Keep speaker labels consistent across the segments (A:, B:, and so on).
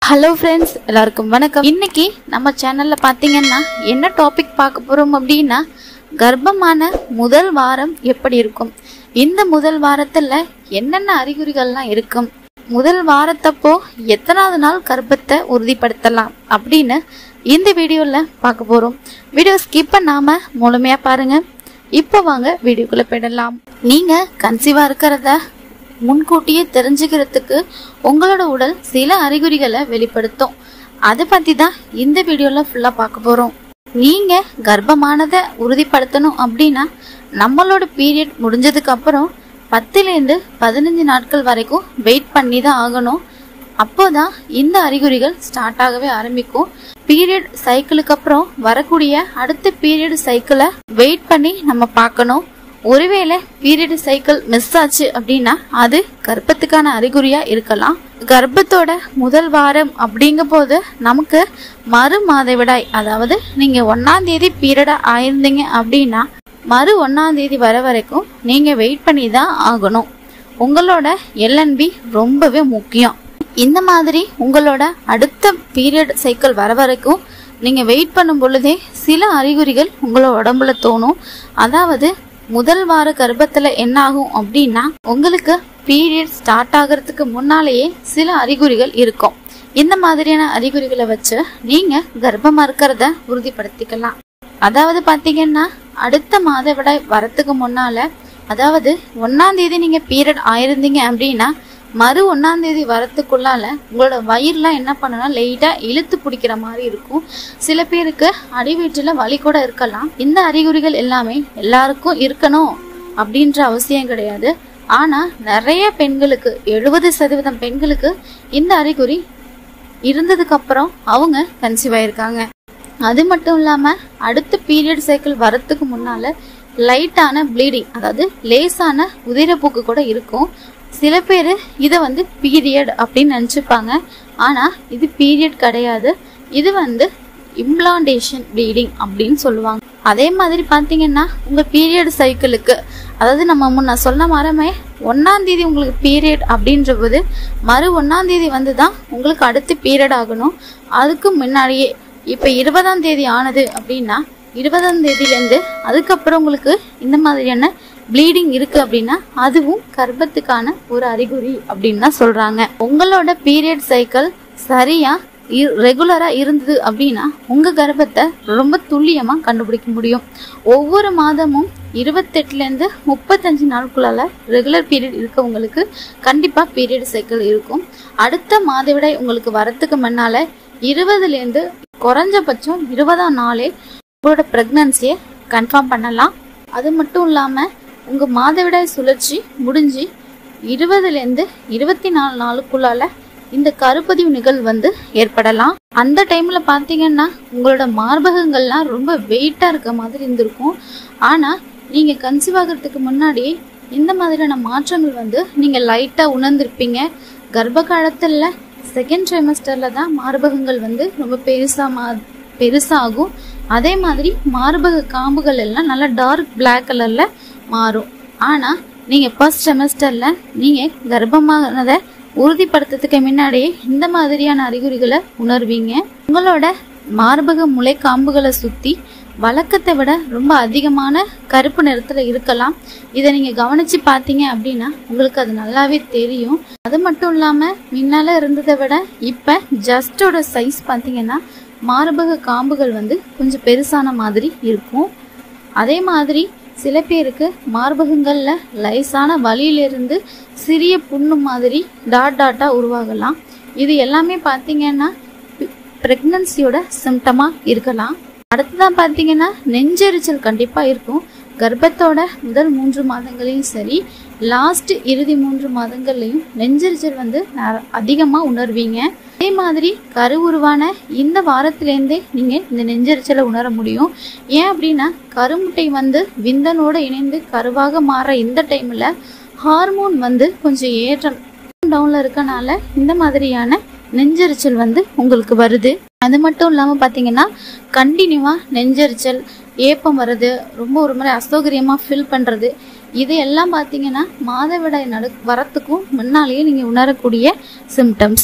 A: hello friends எல்லாருக்கும் வணக்கம் இன்னைக்கு நம்ம சேனல்ல பாத்தீங்கன்னா என்ன டாபிக் பார்க்க போறோம் அப்படின்னா கர்ப்பமான முதல் வாரம் எப்படி இருக்கும் இந்த முதல் வாரத்துல என்னென்ன அறிகுறிகள்லாம் இருக்கும் முதல் வாரத்தப்போ எத்தனாவது நாள் கர்ப்பத்தை உறுதிப்படுத்தலாம் அப்படின்னு இந்த வீடியோல பார்க்க போறோம் வீடியோ ஸ்கிப் பண்ணாம முழுமையா பாருங்க இப்போ வாங்க வீடியோக்குள்ள போயிடலாம் நீங்க கன்சீவா இருக்கிறத முன்கூட்டியே தெரிஞ்சுக்கிறதுக்கு உங்களோட உடல் சில அறிகுறிகளை வெளிப்படுத்தும் அதை பத்தி தான் இந்த வீடியோல ஃபுல்லா பார்க்க போறோம் நீங்க கர்ப்பமானதை உறுதிப்படுத்தணும் அப்படின்னா நம்மளோட பீரியட் முடிஞ்சதுக்கு அப்புறம் பத்துலேருந்து பதினஞ்சு நாட்கள் வரைக்கும் வெயிட் பண்ணி தான் ஆகணும் அப்போதான் இந்த அறிகுறிகள் ஸ்டார்ட் ஆகவே ஆரம்பிக்கும் பீரியட் சைக்கிளுக்கு அப்புறம் வரக்கூடிய அடுத்த பீரியட் சைக்கிளை வெயிட் பண்ணி நம்ம பார்க்கணும் ஒருவேளை பீரியட் சைக்கிள் மிஸ் ஆச்சு அப்படின்னா அது கர்ப்பத்துக்கான அறிகுறியா இருக்கலாம் கர்ப்பத்தோட முதல் வாரம் அப்படிங்க போது நமக்கு மறு மாதவிடாய் அதாவது நீங்க ஒன்னாம் தேதி பீரியடா ஆயிருந்தீங்க அப்படின்னா மறு ஒன்னாம் தேதி வர வரைக்கும் நீங்க வெயிட் பண்ணி தான் ஆகணும் உங்களோட எல்என்பி ரொம்பவே முக்கியம் இந்த மாதிரி உங்களோட அடுத்த பீரியட் சைக்கிள் வர வரைக்கும் நீங்க வெயிட் பண்ணும் பொழுதே சில அறிகுறிகள் உங்களோட உடம்புல தோணும் அதாவது முதல் வார கர்ப்பத்துல என்ன ஆகும் அப்படின்னா உங்களுக்கு பீரியட் ஸ்டார்ட் ஆகிறதுக்கு முன்னாலேயே சில அறிகுறிகள் இருக்கும் இந்த மாதிரியான அறிகுறிகளை வச்சு நீங்க கர்ப்பமா இருக்கிறத உறுதிப்படுத்திக்கலாம் அதாவது பாத்தீங்கன்னா அடுத்த மாதவிடாய் வரத்துக்கு முன்னால அதாவது ஒன்னாம் தேதி நீங்க பீரியட் ஆயிருந்தீங்க அப்படின்னா மறு ஒன்னாம் தேதி வரத்துக்குள்ளால உங்களோட வயிறுலாம் என்ன பண்ணுனா லைட்டா இழுத்து பிடிக்கிற மாதிரி இருக்கும் சில பேருக்கு அடிவயிற்றுல வலி கூட இருக்கலாம் இந்த அறிகுறிகள் எல்லாமே எல்லாருக்கும் இருக்கணும் அப்படின்ற அவசியம் கிடையாது ஆனா நிறைய பெண்களுக்கு எழுபது சதவீதம் பெண்களுக்கு இந்த அறிகுறி இருந்ததுக்கு அப்புறம் அவங்க கன்சீவ் ஆயிருக்காங்க அது மட்டும் இல்லாம அடுத்த பீரியட் சைக்கிள் வரத்துக்கு முன்னால லைட்டான ப்ளீடிங் அதாவது லேசான உதிரப்போக்கு கூட இருக்கும் சில பேர் இதை வந்து பீரியட் அப்படின்னு நினச்சிப்பாங்க ஆனால் இது பீரியட் கிடையாது இது வந்து இம்ப்ளான்டேஷன் ப்ளீடிங் அப்படின்னு சொல்லுவாங்க அதே மாதிரி பார்த்தீங்கன்னா உங்கள் பீரியட் சைக்கிளுக்கு அதாவது நம்ம முன்ன சொன்ன மரமே ஒன்றாம் தேதி உங்களுக்கு பீரியட் அப்படின்ற போது மறு ஒன்றாம் தேதி வந்து தான் உங்களுக்கு அடுத்து பீரியட் ஆகணும் அதுக்கு முன்னாடியே இப்போ இருபதாம் தேதி ஆனது அப்படின்னா இருபதாம் தேதியிலேருந்து அதுக்கப்புறம் உங்களுக்கு இந்த மாதிரியான ப்ளீடிங் இருக்கு அப்படின்னா அதுவும் கர்ப்பத்துக்கான ஒரு அறிகுறி அப்படின்னு தான் சொல்றாங்க உங்களோட பீரியட் சைக்கிள் சரியா ரெகுலரா இருந்தது அப்படின்னா உங்க கர்ப்பத்தை ரொம்ப துல்லியமா கண்டுபிடிக்க முடியும் ஒவ்வொரு மாதமும் இருபத்தெட்டுல இருந்து முப்பத்தஞ்சு நாட்குள்ளால ரெகுலர் பீரியட் இருக்கவங்களுக்கு கண்டிப்பா பீரியட் சைக்கிள் இருக்கும் அடுத்த மாதவிடாய் உங்களுக்கு வரத்துக்கு முன்னால இருபதுல இருந்து குறைஞ்சபட்சம் இருபதாம் நாளே உங்களோட பிரெக்னன்சியை கன்ஃபார்ம் பண்ணலாம் அது மட்டும் இல்லாம உங்க மாதவிடாய் சுழற்சி முடிஞ்சு இருபதுலேருந்து இருபத்தி நாலு நாளுக்குள்ளால இந்த கருப்பதிவு நிகழ்வு வந்து ஏற்படலாம் அந்த டைம்ல பாத்தீங்கன்னா உங்களோட மார்பகங்கள்லாம் ரொம்ப வெயிட்டா இருக்க மாதிரி இருந்திருக்கும் ஆனா நீங்க கன்சீவ் ஆகிறதுக்கு முன்னாடி இந்த மாதிரியான மாற்றங்கள் வந்து நீங்க லைட்டா உணர்ந்திருப்பீங்க கர்ப்ப காலத்துல செகண்ட் ட்ரைமஸ்டர்ல தான் மார்பகங்கள் வந்து ரொம்ப பெருசா மா பெருசாகும் அதே மாதிரி மார்பக காம்புகள் எல்லாம் நல்லா டார்க் பிளாக் கலர்ல மாறும் ஆனா நீங்க ஃபர்ஸ்ட் செமஸ்டர்ல நீங்க கர்ப்பமானதை உறுதிப்படுத்துறதுக்கு முன்னாடியே இந்த மாதிரியான அறிகுறிகளை உணர்வீங்க உங்களோட மார்பக முளை காம்புகளை சுத்தி வழக்கத்தை விட ரொம்ப அதிகமான கருப்பு நிறத்துல இருக்கலாம் இதை நீங்க கவனிச்சு பார்த்தீங்க அப்படின்னா உங்களுக்கு அது நல்லாவே தெரியும் அது மட்டும் இல்லாம முன்னால இருந்ததை விட இப்ப ஜஸ்டோட சைஸ் பார்த்தீங்கன்னா மார்பக காம்புகள் வந்து கொஞ்சம் பெருசான மாதிரி இருக்கும் அதே மாதிரி சில பேருக்கு மார்பகங்கள்ல லைசான வலியிலிருந்து சிறிய புண்ணு மாதிரி டாட் டாட்டா உருவாகலாம் இது எல்லாமே பார்த்தீங்கன்னா ப்ரெக்னன்சியோட சிம்டமா இருக்கலாம் அடுத்ததான் பார்த்தீங்கன்னா நெஞ்செரிச்சல் கண்டிப்பாக இருக்கும் கர்ப்பத்தோட முதல் மூன்று மாதங்களையும் சரி லாஸ்ட் இறுதி மூன்று மாதங்கள்லையும் நெஞ்செரிச்சல் வந்து அதிகமாக உணர்வீங்க அதே மாதிரி கரு உருவான இந்த வாரத்திலேருந்தே நீங்கள் இந்த நெஞ்செரிச்சலை உணர முடியும் ஏன் அப்படின்னா கருமுட்டை வந்து விந்தனோட இணைந்து கருவாக மாற இந்த டைமில் ஹார்மோன் வந்து கொஞ்சம் ஏற்றம் டவுனில் இருக்கனால இந்த மாதிரியான நெஞ்செரிச்சல் வந்து உங்களுக்கு வருது அது மட்டும் இல்லாமல் பார்த்தீங்கன்னா கண்டினியூவாக நெஞ்செரிச்சல் ஏப்பம் வருது ரொம்ப ஒரு மாதிரி அசௌகரியமாக ஃபீல் பண்ணுறது இது எல்லாம் பார்த்தீங்கன்னா மாதவிடாய் நடு வரத்துக்கும் முன்னாலேயே நீங்கள் உணரக்கூடிய சிம்டம்ஸ்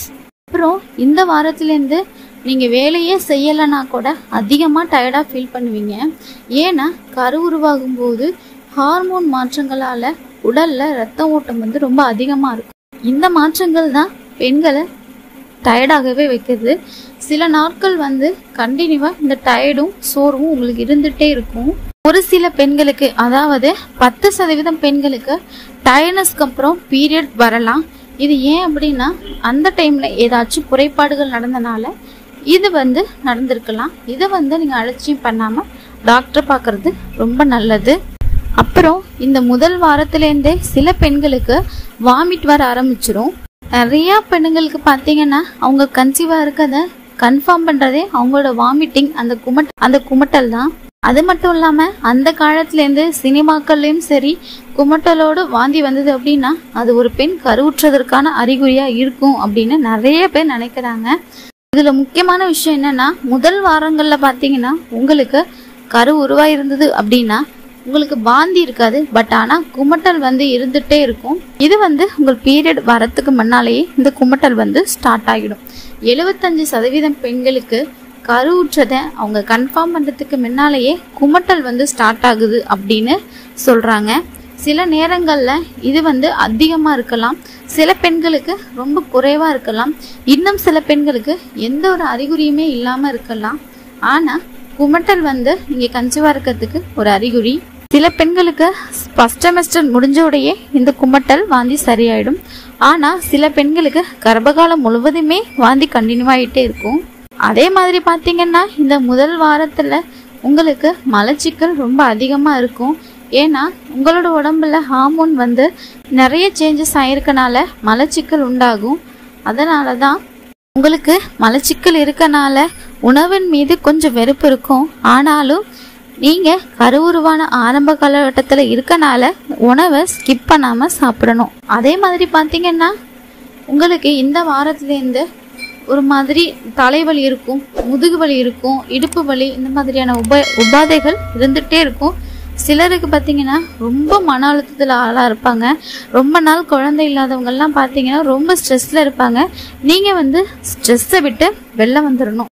A: அப்புறம் இந்த வாரத்துலேருந்து நீங்கள் வேலையே செய்யலைன்னா கூட அதிகமாக டயர்டாக ஃபீல் பண்ணுவீங்க ஏன்னா கரு உருவாகும் போது ஹார்மோன் மாற்றங்களால் உடலில் ரத்த ஓட்டம் வந்து ரொம்ப அதிகமாக இருக்கும் இந்த மாற்றங்கள் தான் பெண்களை டயர்டாகவே வைக்கிறது சில நாட்கள் வந்து கண்டினியூவாக இந்த டயர்டும் சோர்வும் உங்களுக்கு இருந்துகிட்டே இருக்கும் ஒரு சில பெண்களுக்கு அதாவது பத்து சதவீதம் பெண்களுக்கு டயர்னஸ்க்கு அப்புறம் பீரியட் வரலாம் இது ஏன் அப்படின்னா அந்த டைம்ல ஏதாச்சும் குறைபாடுகள் நடந்தனால இது வந்து நடந்திருக்கலாம் இதை வந்து நீங்கள் அலட்சியம் பண்ணாமல் டாக்டர் பார்க்கறது ரொம்ப நல்லது அப்புறம் இந்த முதல் வாரத்துலேருந்தே சில பெண்களுக்கு வாமிட் வர ஆரம்பிச்சிரும் நிறைய பெண்ணுங்களுக்கு பார்த்தீங்கன்னா அவங்க கன்சீவாக இருக்கத கன்ஃபார்ம் பண்ணுறதே அவங்களோட வாமிட்டிங் அந்த குமட் அந்த குமட்டல் தான் அது மட்டும் இல்லாமல் அந்த காலத்துலேருந்து சினிமாக்கள்லேயும் சரி குமட்டலோடு வாந்தி வந்தது அப்படின்னா அது ஒரு பெண் கருவுற்றதற்கான அறிகுறியாக இருக்கும் அப்படின்னு நிறைய பேர் நினைக்கிறாங்க இதில் முக்கியமான விஷயம் என்னன்னா முதல் வாரங்களில் பார்த்தீங்கன்னா உங்களுக்கு கரு உருவாயிருந்தது அப்படின்னா உங்களுக்கு வாந்தி இருக்காது பட் ஆனால் குமட்டல் வந்து இருந்துகிட்டே இருக்கும் இது வந்து உங்கள் பீரியட் வரத்துக்கு முன்னாலேயே இந்த குமட்டல் வந்து ஸ்டார்ட் ஆகிடும் எழுபத்தஞ்சு சதவீதம் பெண்களுக்கு கருவுற்றதை அவங்க கன்ஃபார்ம் பண்ணுறதுக்கு முன்னாலேயே குமட்டல் வந்து ஸ்டார்ட் ஆகுது அப்படின்னு சொல்கிறாங்க சில நேரங்களில் இது வந்து அதிகமாக இருக்கலாம் சில பெண்களுக்கு ரொம்ப குறைவாக இருக்கலாம் இன்னும் சில பெண்களுக்கு எந்த ஒரு அறிகுறியுமே இல்லாமல் இருக்கலாம் ஆனால் குமட்டல் வந்து நீங்கள் கன்சீவாக இருக்கிறதுக்கு ஒரு அறிகுறி சில பெண்களுக்கு ஃபஸ்ட் செமஸ்டர் முடிஞ்சோடையே இந்த குமட்டல் வாந்தி சரியாயிடும் ஆனால் சில பெண்களுக்கு கர்ப்பகாலம் முழுவதுமே வாந்தி கண்டினியூ ஆகிட்டே இருக்கும் அதே மாதிரி பார்த்தீங்கன்னா இந்த முதல் வாரத்தில் உங்களுக்கு மலச்சிக்கல் ரொம்ப அதிகமாக இருக்கும் ஏன்னா உங்களோட உடம்புல ஹார்மோன் வந்து நிறைய சேஞ்சஸ் ஆயிருக்கனால மலச்சிக்கல் உண்டாகும் அதனால தான் உங்களுக்கு மலச்சிக்கல் இருக்கனால உணவின் மீது கொஞ்சம் வெறுப்பு இருக்கும் ஆனாலும் நீங்கள் கருவுருவான ஆரம்ப காலகட்டத்தில் இருக்கனால உணவை ஸ்கிப் பண்ணாமல் சாப்பிடணும் அதே மாதிரி பார்த்தீங்கன்னா உங்களுக்கு இந்த வாரத்துலேருந்து ஒரு மாதிரி தலைவலி இருக்கும் முதுகு வலி இருக்கும் இடுப்பு வலி இந்த மாதிரியான உப உபாதைகள் இருந்துகிட்டே இருக்கும் சிலருக்கு பார்த்தீங்கன்னா ரொம்ப மன அழுத்தத்தில் ஆளாக இருப்பாங்க ரொம்ப நாள் குழந்தை இல்லாதவங்கெல்லாம் பார்த்தீங்கன்னா ரொம்ப ஸ்ட்ரெஸ்ஸில் இருப்பாங்க நீங்கள் வந்து ஸ்ட்ரெஸ்ஸை விட்டு வெளில வந்துடணும்